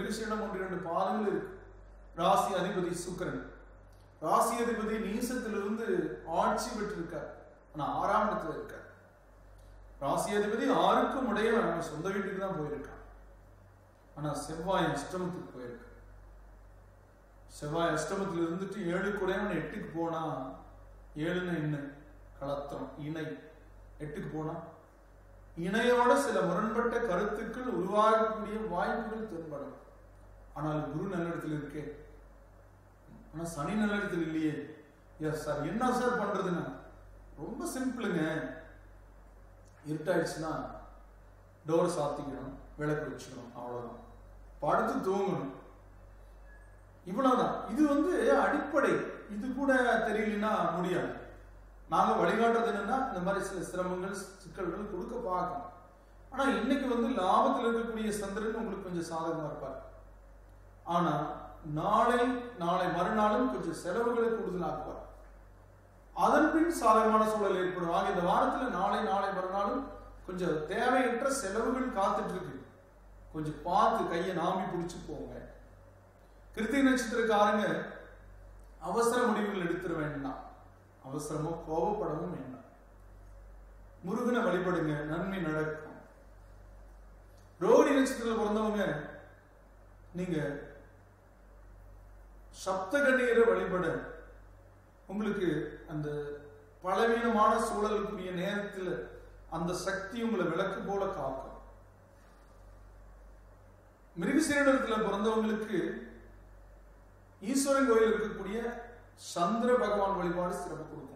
மிருகசீடம் ஒன்று இரண்டு பாதங்கள் இருக்கு ராசி அதிபதி சுக்கிரன் ராசி அதிபதி நீசத்திலிருந்து ஆட்சி பெற்றிருக்கார் ஆனா ஆறாம் இடத்துல இருக்கார் ராசி அதிபதி ஆறுக்கும் உடையவன் அவன் சொந்த வீட்டுக்கு தான் போயிருக்கான் ஆனா செவ்வாய் அஷ்டமத்துக்கு போயிருக்கு செவ்வாய் அஷ்டமத்தில் இருந்துட்டு ஏழு குடையவன் எட்டுக்கு போனா ஏழுன்னு என்ன கலத்திரம் இணை எட்டுக்கு போனா இணையோட சில முரண்பட்ட கருத்துக்கள் உருவாகக்கூடிய வாய்ப்புகள் தென்படும் ஆனால் குரு நல்லிடத்தில் இருக்கே ஆனா சனி நல்லிடத்தில் இல்லையே எஸ் சார் என்ன சார் பண்றதுன்னு ரொம்ப சிம்பிளுங்க இருட்டாயிடுச்சுன்னா டோர் சாத்திக்கணும் விளக்கு வச்சுக்கணும் அவ்வளவுதான் படுத்து தூங்கணும் இவ்வளவுதான் இது வந்து அடிப்படை இது கூட தெரியலன்னா முடியாது நாங்க வழிகாட்டுறது என்னன்னா இந்த மாதிரி சில சிரமங்கள் சிக்கல்கள் கொடுக்க பார்க்கணும் ஆனா இன்னைக்கு வந்து லாபத்தில் இருக்கக்கூடிய சந்திரன் உங்களுக்கு கொஞ்சம் சாதகமா இருப்பார் ஆனா நாளை நாளை மறுநாளும் கொஞ்சம் செலவுகளை கூடுதலாக்குவார் அதன் பின் சாதகமான சூழல் ஏற்படும் ஆக இந்த வாரத்துல நாளை நாளை மறுநாளும் கொஞ்சம் தேவையற்ற செலவுகள் காத்துட்டு இருக்கு கொஞ்சம் பார்த்து கையை நாமி பிடிச்சு போங்க கிருத்திகை நட்சத்திரக்காரங்க அவசர முடிவுகள் எடுத்துட வேண்டாம் அவசரமோ கோபப்படவும் வேண்டாம் முருகனை வழிபடுங்க நன்மை நடக்கும் ரோஹிணி நட்சத்திரத்தில் பிறந்தவங்க நீங்க சப்த கண்ணீரை வழிபட உங்களுக்கு அந்த பலவீனமான சூழலுக்குரிய நேரத்தில் அந்த சக்தி உங்களை விளக்கு போல காக்கும் மிருகசீரிடத்தில் பிறந்தவங்களுக்கு ஈஸ்வரன் கோயில் இருக்கக்கூடிய சந்திர பகவான் வழிபாடு சிறப்பு கொடுக்கும்